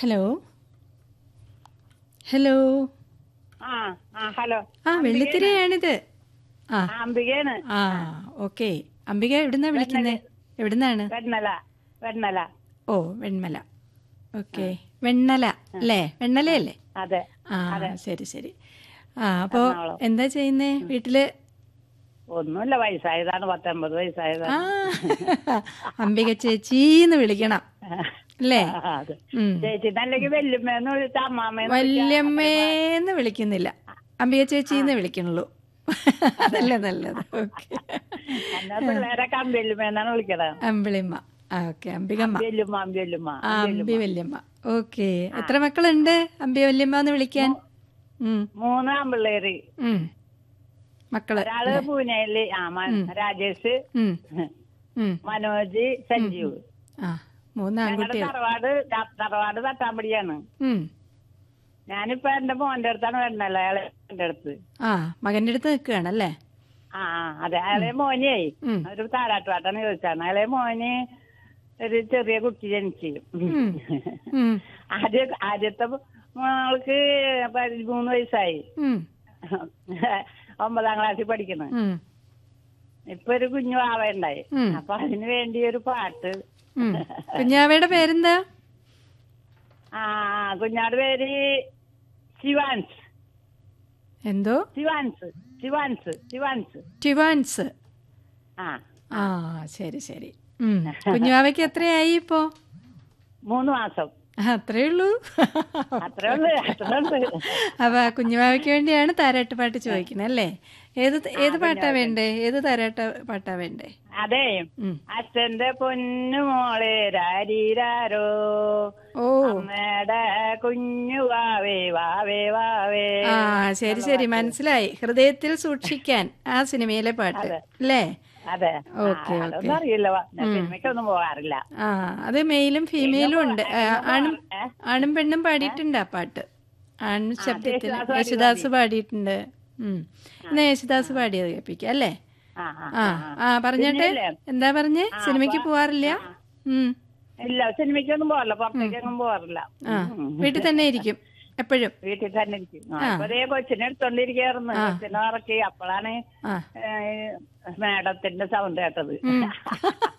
Hello hello ആ ആ hello ആ വെള്ളിത്തിരയാണിത് ആ ആ, അംബികയാണ് ആ ഓക്കെ അംബിക എവിടുന്നാ വിളിക്കുന്നേ എവിടുന്നാണ് വെണ്ണല വെണ്ണല ഓ വെൺമല ഓക്കെ വെണ്ണല അല്ലേ വെണ്ണലയല്ലേ അതെ ആ ശരി ശരി ആ അപ്പോ എന്താ ചെയ്യുന്നേ വീട്ടില് ഒന്നുമില്ല വയസ്സായതാണ് പത്തൊമ്പത് വയസ്സായതാണ് ആ അംബിക ചേച്ചീന്ന് വിളിക്കണം അല്ലേ ആ, അതെ ഉം ചേച്ചി അല്ലെങ്കിൽ വെല്ലുമ്മേന്ന് വിളിച്ച അമ്മാമ്മേന്ന് വല്യമ്മേന്ന് വിളിക്കുന്നില്ല അംബിക ചേച്ചീന്ന് വിളിക്കണുള്ളൂ അതല്ലേ നല്ലത് ഓക്കെ എന്നാ പിള്ളേരൊക്കെ അമ്പെല്ലുമ്മേന്നാണ് വിളിക്കണത് അമ്പിളിമ്മ ആ ഓക്കെ അംബികമ്മ വെല്ലുമ്മ അമ്പെല്ലുമ്മ ആ അമ്പി വല്യമ്മ ഓക്കെ എത്ര മക്കളുണ്ട് അമ്പി വല്യമ്മ എന്ന് വിളിക്കാൻ ഉം, മൂന്ന് ആമ്പിള്ളേര് ഉം. മക്കള് ഒരാള് പൂനെയില് ആ മ- രാജേഷ് ഉം, ഉം. മനോജ് സഞ്ജീവ് ആ മൂന്ന് ഞങ്ങളുടെ ആൺകുട്ടികൾ തറവാട് ത- തറവാട് തട്ടാമ്പടിയാണ് ഉം. ഞാനിപ്പോ എന്റെ മോന്റെ അടുത്താണ് വരണല്ലോ അയാളെ എന്റെ അടുത്ത് ആ മകന്റെ അടുത്ത് നിൽക്കുകയാണല്ലേ ആ ആ, അതെ അയാളെ മോനെ ഉം. ഒരു താരാട്ടുപാട്ടാണ് ചോദിച്ചാണ് അയാളെ മോന് ഒരു ചെറിയ കുട്ടി ജനിച്ചു ഉം. ഉം, ആദ്യ ആദ്യത്തെ മോൾക്ക് പതിമൂന്ന് വയസ്സായി ഉം, ഒമ്പതാം ക്ലാസ്സിൽ പഠിക്കുന്നു ഉം, ഇപ്പൊ ഒരു കുഞ്ഞു വാവ ഉണ്ടായി ഉം. അപ്പൊ അതിന് വേണ്ടി ഒരു പാട്ട് ഉം. കുഞ്ഞാവയുടെ പേരെന്താ ആ കുഞ്ഞാട് പേര് ശിവാൻസ് എന്തോ ശിവാൻസ് ശിവാൻസ് ശിവാൻസ് ടിവാൻസ് ആ ആ ശരി ശരി ഉം. കുഞ്ഞുവാവയ്ക്ക് എത്രയായി ഇപ്പോ മൂന്ന് മാസം ആ, അത്രേ ഉള്ളൂ അത്രേ ഉള്ളു അത്രേ ഉള്ളു അപ്പൊ ആ കുഞ്ഞുവാവയ്ക്ക് വേണ്ടിയാണ് താരാട്ട് പാട്ട് ചോദിക്കുന്നത് അല്ലേ ഏത് ഏത് പാട്ടാ വേണ്ടേ ഏത് താരാട്ട് പാട്ടാ വേണ്ടേ അതെ ഉം. അച്ഛന്റെ പൊന്നു മോളെ രാരീരാരോ ഓ അമ്മയുടെ കുഞ്ഞു വാവേ വാവേ വാവേ ആ ശരി ശരി മനസ്സിലായി ഹൃദയത്തിൽ സൂക്ഷിക്കാൻ ആ സിനിമയിലെ പാട്ട് അല്ലേ അതെ ഓക്കെ, ആ, അതൊന്നും അറിയില്ല ഞാൻ സിനിമയ്ക്കൊന്നും പോകാറില്ല ആ അത് മെയിലും ഫീമെയിലും ഉണ്ട് ആ, ആണും ആണും പെണ്ണും പാടിയിട്ടുണ്ട് ആ പാട്ട് ആൺ ശബ്ദത്തിൽ യേശുദാസ് പാടിയിട്ടുണ്ട് ഉം എന്നാ യേശുദാസ് പാടിയത് കേൾപ്പിക്കാം അല്ലേ ആ ആ ആ ആ പറഞ്ഞോട്ടെ എന്താ പറഞ്ഞേ സിനിമയ്ക്ക് പോവാറില്ല ഉം ഇല്ല സിനിമയ്ക്കൊന്നും പോകാറില്ല പുറത്തേക്കൊന്നും പോകാറില്ല ആ വീട്ടിൽ തന്നെ ഇരിക്കും എപ്പോഴും വീട്ടിൽ തന്നെ ഇരിക്കും ആ, ഇപ്പൊ ദേ കൊച്ചിനെ എടുത്തോണ്ടിരിക്കായിരുന്നു കൊച്ചിനെ ഇറക്കി അപ്പോഴാണ് ആ മേഡത്തിന്റെ സൗണ്ട് കേട്ടത് ഉം.